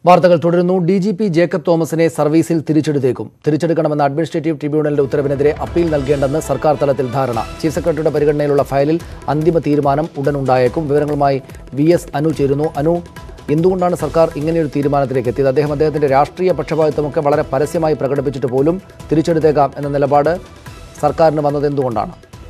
വാർത്തകൾ തുടരുന്നു D G P Jacob തോമസിനെ സർവീസിൽ തിരിച്ചെടുത്തേക്കും തിരിച്ചെടുക്കണമെന്ന അഡ്മിനിസ്ട്രേറ്റീവ് ട്രിബ്യൂണലിന്റെ ഉത്തരവിനെതിരെ അപ്പീൽ നൽകേണ്ടെന്ന് സർക്കാർ തലത്തിൽ ധാരണ ചീഫ് സെക്രട്ടറിയുടെ പരിഗണനയിലുള്ള ഫയലിൽ അന്തിമ തീരുമാനം ഉടൻ ഉണ്ടായേക്കും വിവരങ്ങളുമായി വി എസ് അനു ചേരുന്നു അനു എന്തുകൊണ്ടാണ് സർക്കാർ ഇങ്ങനെയൊരു തീരുമാനത്തിലേക്ക് എത്തിയത് അദ്ദേഹം അദ്ദേഹത്തിന്റെ രാഷ്ട്രീയ പക്ഷപാതിത്വമൊക്കെ വളരെ പരസ്യമായി പ്രകടിപ്പിച്ചിട്ട് പോലും തിരിച്ചെടുത്തേക്കാം എന്ന നിലപാട് സർക്കാരിന് വന്നത് എന്തുകൊണ്ടാണ്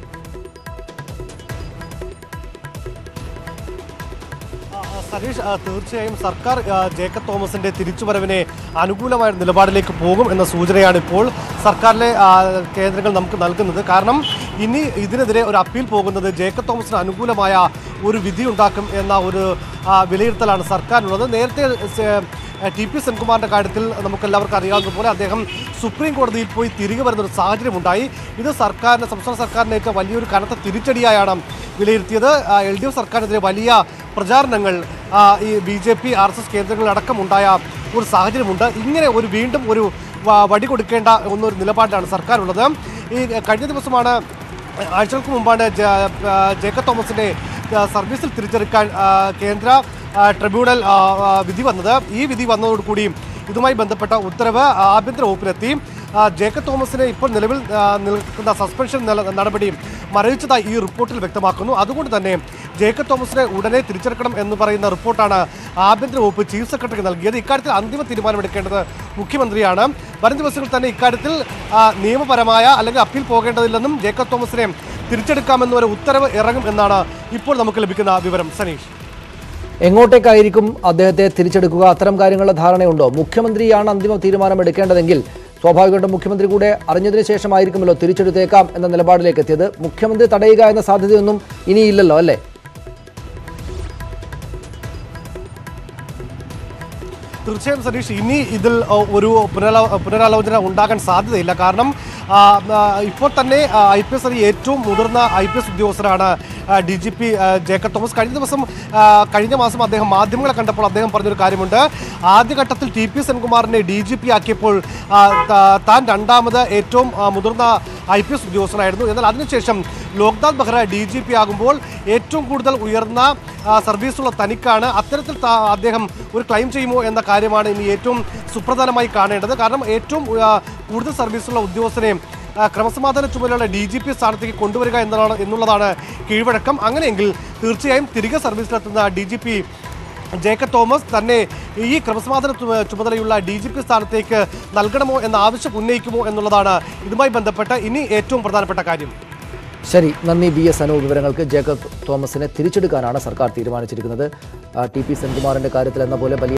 ആ, ആ, സതീഷ് ആ, തീർച്ചയായും സർക്കാർ ആ, ജേക്കബ് തോമസിന്റെ തിരിച്ചുവരവിനെ അനുകൂലമായ ഒരു നിലപാടിലേക്ക് പോകും എന്ന സൂചനയാണ് ഇപ്പോൾ സർക്കാരിലെ ആ, കേന്ദ്രങ്ങൾ നമുക്ക് നൽകുന്നത് കാരണം ഇനി ഇതിനെതിരെ ഒരു അപ്പീൽ പോകുന്നത് ജേക്കബ് തോമസിന് അനുകൂലമായ ഒരു വിധി ഉണ്ടാക്കും എന്ന ഒരു ആ, വിലയിരുത്തലാണ് സർക്കാരിനുള്ളത് നേരത്തെ സെ- ടി പി സെൻകുമാറിന്റെ കാര്യത്തിൽ നമുക്കെല്ലാവർക്കും അറിയാവുന്നതുപോലെ അദ്ദേഹം സുപ്രീം കോടതിയിൽ പോയി തിരികെ വരുന്ന ഒരു സാഹചര്യമുണ്ടായി ഇത് സർക്കാരിന് സംസ്ഥാന സർക്കാരിന് ഏറ്റ വലിയൊരു കനത്ത തിരിച്ചടിയായാണ് വിലയിരുത്തിയത് എൽ ഡി എഫ് സർക്കാരിനെതിരെ വലിയ പ്രചാരണങ്ങൾ ആ, ഈ B J P R S S കേന്ദ്രങ്ങളിലടക്കം ഉണ്ടായ ഒരു സാഹചര്യമുണ്ട് ഇങ്ങനെ ഒരു വീണ്ടും ഒരു വ- വടി കൊടുക്കേണ്ട എന്നൊരു നിലപാടിലാണ് സർക്കാരുള്ളത് ഈ കഴിഞ്ഞ ദിവസമാണ് ആഴ്ചകൾക്ക് മുമ്പാണ് ജ- ആ, ജേക്കബ് തോമസിനെ ആ, സർവീസിൽ തിരിച്ചെടുക്കാൻ ആ, കേന്ദ്ര ആ, ട്രിബ്യൂണൽ ആ, ആ, വിധി വന്നത് ഈ വിധി വന്നതോടുകൂടി ഇതുമായി ബന്ധപ്പെട്ട ഉത്തരവ് ആഭ്യന്തര വകുപ്പിലെത്തി ആ, ജേക്കബ് തോമസിന് ഇപ്പോൾ നിലവിൽ ആ, നിൽക്കുന്ന സസ്പെൻഷൻ നില- നടപടി മരവിച്ചതായി ഈ റിപ്പോർട്ടിൽ വ്യക്തമാക്കുന്നു അതുകൊണ്ട് തന്നെ ജേക്കബ് തോമസിനെ ഉടനെ തിരിച്ചെടുക്കണം എന്ന് പറയുന്ന റിപ്പോർട്ടാണ് ആഭ്യന്തര വകുപ്പ് ചീഫ് സെക്രട്ടറിക്ക് നൽകിയത് ഇക്കാര്യത്തിൽ അന്തിമ തീരുമാനമെടുക്കേണ്ടത് മുഖ്യമന്ത്രിയാണ് വരും ദിവസങ്ങളിൽ തന്നെ ഇക്കാര്യത്തിൽ ആ, നിയമപരമായ അല്ലെങ്കിൽ അപ്പീൽ പോകേണ്ടതില്ലെന്നും ജേക്കബ് തോമസിനെ തിരിച്ചെടുക്കാമെന്ന ഒരു ഉത്തരവ് ഇറങ്ങും എന്നാണ് ഇപ്പോൾ നമുക്ക് ലഭിക്കുന്ന വിവരം സനീഷ് എങ്ങോട്ടേക്കായിരിക്കും അദ്ദേഹത്തെ തിരിച്ചെടുക്കുക അത്തരം കാര്യങ്ങളുടെ ധാരണയുണ്ടോ മുഖ്യമന്ത്രിയാണ് അന്തിമ തീരുമാനം എടുക്കേണ്ടതെങ്കിൽ സ്വാഭാവികമായിട്ടും മുഖ്യമന്ത്രി കൂടെ അറിഞ്ഞതിന് ശേഷമായിരിക്കുമല്ലോ തിരിച്ചെടുത്തേക്കാം എന്ന നിലപാടിലേക്ക് എത്തിയത് മുഖ്യമന്ത്രി തടയുക എന്ന സാധ്യതയൊന്നും ഇനിയില്ലല്ലോ അല്ലേ തീർച്ചയായും സതീഷ് ഇനി ഇതിൽ ആ, ഒരു പുനരാ പുനരാലോചന ഉണ്ടാകാൻ സാധ്യതയില്ല കാരണം ആ, ആ, ഇപ്പോൾ തന്നെ ഐ പി എസ് ഏറ്റവും മുതിർന്ന ഐ പി എസ് ഉദ്യോഗസ്ഥരാണ് D G P Jacob Thomas കഴിഞ്ഞ ദിവസം ആ, കഴിഞ്ഞ മാസം അദ്ദേഹം മാധ്യമങ്ങളെ കണ്ടപ്പോൾ അദ്ദേഹം പറഞ്ഞൊരു കാര്യമുണ്ട് ആദ്യഘട്ടത്തിൽ ടി പി സെൻകുമാറിനെ ഡി ജി പി ആക്കിയപ്പോൾ ആ, താ- താൻ രണ്ടാമത് ഏറ്റവും ആ, മുതിർന്ന ഐ പി എസ് ഉദ്യോഗസ്ഥനായിരുന്നു എന്നാൽ അതിനുശേഷം Loknath Behera D G P ആകുമ്പോൾ ഏറ്റവും കൂടുതൽ ഉയർന്ന ആ, സർവീസുള്ള തനിക്കാണ് അത്തരത്തിൽ താ- അദ്ദേഹം ഒരു ക്ലെയിം ചെയ്യുമോ എന്ന കാര്യമാണ് ഇനി ഏറ്റവും സുപ്രധാനമായി കാണേണ്ടത് കാരണം ഏറ്റവും ആ, കൂടുതൽ സർവീസുള്ള ഉദ്യോഗസ്ഥനെ ആ, ക്രമസമാധാന ചുമതലയുള്ള ഡി ജി പി സ്ഥാനത്തേക്ക് കൊണ്ടുവരിക എന്നതാണ് എന്നുള്ളതാണ് കീഴ്വഴക്കം അങ്ങനെയെങ്കിൽ തീർച്ചയായും തിരികെ സർവീസിലെത്തുന്ന D G P Jacob Thomas തന്നെ ഈ ക്രമസമാധാന ചുമ- ചുമതലയുള്ള ഡി ജി പി സ്ഥാനത്തേക്ക് നൽകണമോ എന്ന ആവശ്യം ഉന്നയിക്കുമോ എന്നുള്ളതാണ് ഇതുമായി ബന്ധപ്പെട്ട് ഇനി ഏറ്റവും പ്രധാനപ്പെട്ട കാര്യം ശരി നന്ദി ബി എസ് അനു വിവരങ്ങൾക്ക് ജേക്കബ് തോമസിനെ തിരിച്ചെടുക്കാനാണ് സർക്കാർ തീരുമാനിച്ചിരിക്കുന്നത് ആ, ടി പി സെൻകുമാറിന്റെ കാര്യത്തിൽ എന്ന പോലെ വലിയ